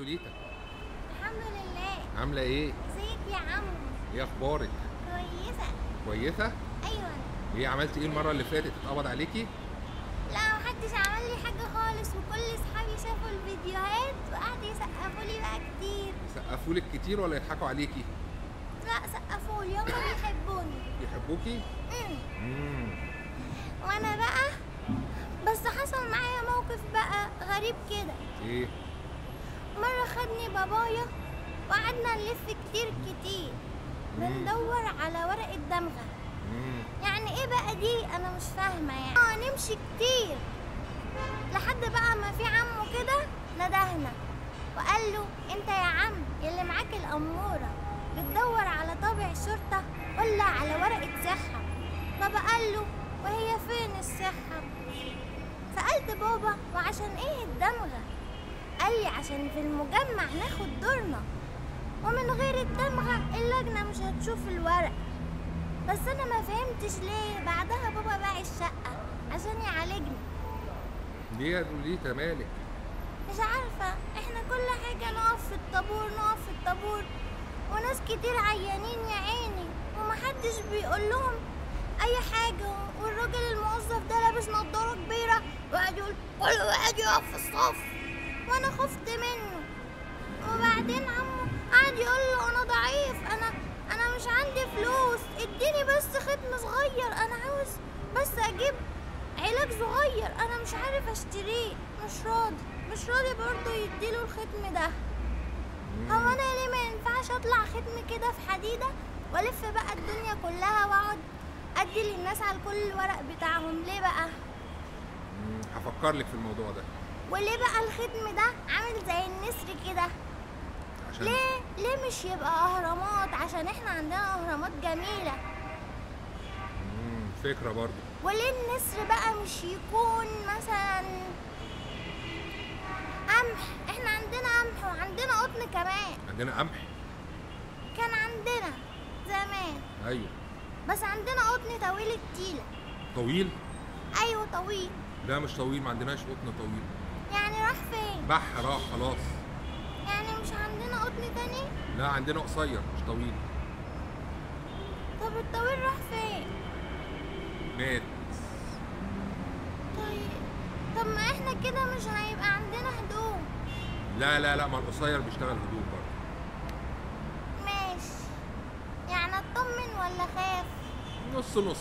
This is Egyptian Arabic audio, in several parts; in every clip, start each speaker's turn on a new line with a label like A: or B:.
A: لوليتا
B: الحمد لله
A: عامله ايه
B: ازيك يا عم
A: ايه اخبارك
B: كويسة
A: كويسه
B: ايوه
A: ايه عملتي ايه المره اللي فاتت اتقبض عليكي
B: لا محدش عمل لي حاجة خالص وكل اصحابي شافوا الفيديوهات وقعدوا يسقفوا لي بقى كتير
A: سقفوا لك كتير ولا يضحكوا عليكي
B: لا سقفوا لي هما بيحبوني
A: يحبوكي
B: أمم.
A: امم
B: وانا بقى بس حصل معايا موقف بقى غريب كده
A: ايه
B: مرة خدني بابايا وقعدنا نلف كتير كتير بندور على ورقة دمغة
A: امم
B: يعني ايه بقى دي انا مش فاهمه يعني اه نمشي كتير لحد بقى ما في عمه كده ندهنا وقال له انت يا عم يلي معاك الاموره بتدور على طابع الشرطه ولا على ورقه صحه بابا قال له وهي فين الصحه سالت بابا وعشان ايه الدمغه قال لي عشان في المجمع ناخد دورنا ومن غير الدمغه اللجنه مش هتشوف الورق بس انا ما فهمتش ليه بعدها بابا باع الشقه عشان يعالجني
A: ليه يا لوليتا مالك
B: مش عارفه احنا كل حاجه نقف في الطابور نقف في الطابور وناس كتير عيانين يا عيني ومحدش بيقول لهم اي حاجه والراجل الموظف ده لابس نضاره كبيره وقاعد يقول كل واحد يقف في الصف وانا خفت منه وبعدين عمو قعد يقول له انا ضعيف انا انا مش عندي فلوس اديني بس ختم صغير انا عاوز بس اجيب علاج صغير انا مش عارف اشتريه مش راضي مش راضي برضه يديله الختم ده هو انا ليه ما ينفعش اطلع ختم كده في حديده والف بقى الدنيا كلها واقعد ادي للناس على كل الورق بتاعهم ليه بقى
A: مم، هفكر لك في الموضوع ده
B: وليه بقى الختم ده عامل زي النسر كده
A: عشان
B: ليه ليه مش يبقى اهرامات عشان احنا عندنا اهرامات جميله
A: مم، فكره برضو
B: وليه النسر بقى مش يكون مثلا قمح احنا عندنا قمح وعندنا قطن كمان
A: عندنا قمح
B: كان عندنا زمان
A: ايوه
B: بس عندنا قطن طويل التيلة
A: طويل
B: ايوه طويل
A: لا مش طويل ما عندناش قطن طويل
B: يعني راح فين
A: بح راح خلاص
B: يعني مش عندنا قطن تاني
A: لا عندنا قصير مش طويل
B: طب الطويل راح فين
A: مات
B: طيب طب ما احنا كده مش هيبقى عندنا هدوم
A: لا لا لا ما القصير بيشتغل هدوم برضه
B: ماشي يعني اطمن ولا خاف
A: نص نص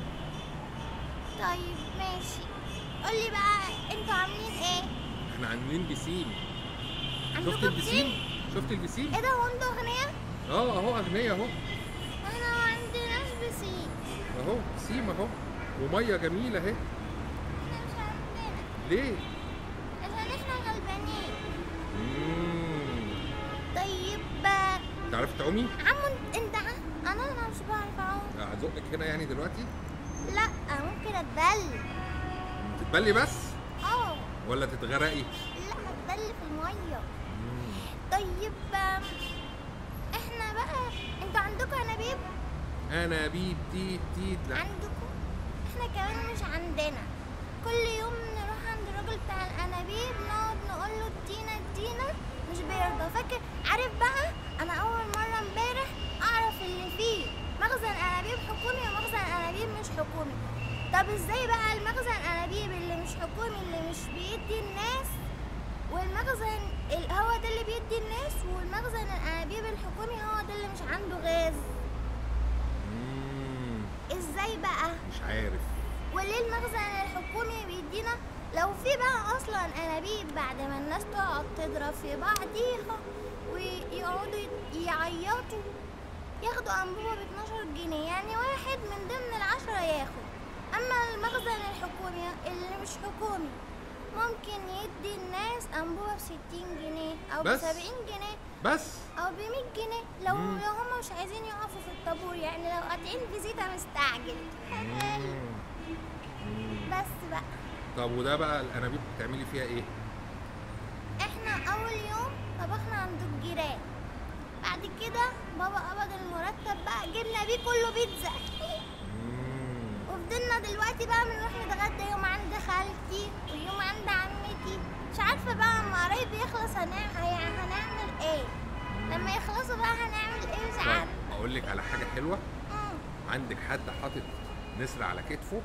B: طيب ماشي قولي بقى انتوا عاملين ايه
A: احنا عاملين بسين شفت
B: عندكم
A: البسين شفت البسين
B: ايه ده هو انتوا اغنياء
A: اه اهو اغنياء اهو
B: احنا ما عندناش بسين
A: اهو بسيم اهو وميه جميله اهي
B: احنا مش عندنا
A: ليه
B: عشان احنا غلبانين
A: مم.
B: طيب آه،
A: تعرفي تعومي
B: عمو انت ع- انا انا مش بعرف اعوم
A: هزقك هنا يعني دلوقتي
B: لا ممكن اتبل
A: تتبلي بس
B: اه
A: ولا تتغرقي
B: لا اتبل في الميه
A: مم.
B: طيب آم، احنا بقى انتوا عندكم انابيب
A: انابيب تيت تيت لا
B: عندكم احنا كمان مش عندنا كل يوم نروح عند الراجل بتاع الانابيب نقعد نقول له ادينا ادينا مش بيرضى فاكر عارف بقى انا اول مره امبارح اعرف اللي فيه مخزن انابيب حكومي ومخزن انابيب مش حكومي طب ازاي بقى المخزن انابيب اللي مش حكومي اللي مش بيدي الناس والمخزن ال- هو ده اللي بيدي الناس والمخزن الانابيب الحكومي هو ده اللي مش عنده غاز
A: مم.
B: ازاي بقى
A: مش عارف
B: وليه المخزن الحكومي بيدينا لو في بقى اصلا انابيب بعد ما الناس تقعد تضرب في بعضيها ويقعدوا يت- يعيطوا ياخدوا انبوبه ب 12 جنيه يعني واحد من ضمن العشرة ياخد اما المخزن الحكومي اللي مش حكومي ممكن يدي الناس انبوبه ب 60 جنيه او ب
A: بس؟
B: 70 جنيه
A: بس
B: او ب 100 جنيه لو
A: مم.
B: لو هم مش عايزين يقفوا في الطابور يعني لو قاطعين فيزيتا مستعجل
A: مم. مم.
B: بس بقى
A: طب وده بقى الانابيب بتعملي فيها ايه
B: احنا اول يوم طبخنا عند الجيران بعد كده بابا قبض المرتب بقى جبنا بيه كله بيتزا
A: مم.
B: وفضلنا دلوقتي بقى بنروح نتغدى يوم عند خالتي ويوم عند عمتي مش عارفه بقى اما قريب يخلص هنعمل هنعمل لما يخلصوا بقى هنعمل ايه مش
A: طب
B: عارف
A: اقول لك على حاجه حلوه
B: مم.
A: عندك حد حاطط نسر على كتفه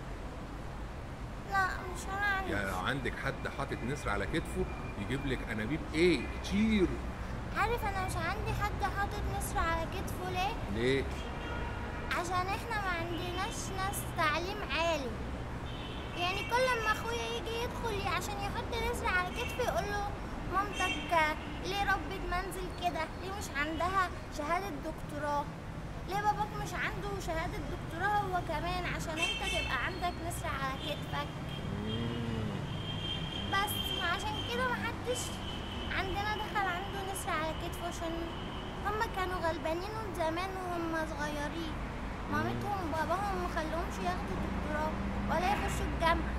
B: لا مش هنعمل
A: يعني لو عندك حد حاطط نسر على كتفه يجيب لك انابيب ايه كتير
B: عارف انا مش عندي حد حاطط نسر على كتفه ليه
A: ليه
B: عشان احنا ما عندناش ناس تعليم عالي يعني كل ما اخويا يجي يدخل عشان يحط نسر على كتفه يقول له مامتك ليه ربة منزل كده ليه مش عندها شهادة دكتوراه ليه باباك مش عنده شهادة دكتوراه هو كمان عشان انت تبقى عندك نسر على كتفك
A: مم.
B: بس عشان كده محدش عندنا دخل عنده نسر على كتفه عشان هما كانوا غلبانين من زمان وهم صغيرين مامتهم وباباهم مخلوهمش ياخدوا دكتوراه ولا يخشوا الجامعة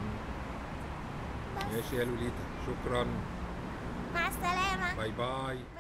B: بس
A: ماشي يا لوليتا شكرا
B: مع السلامة
A: باي باي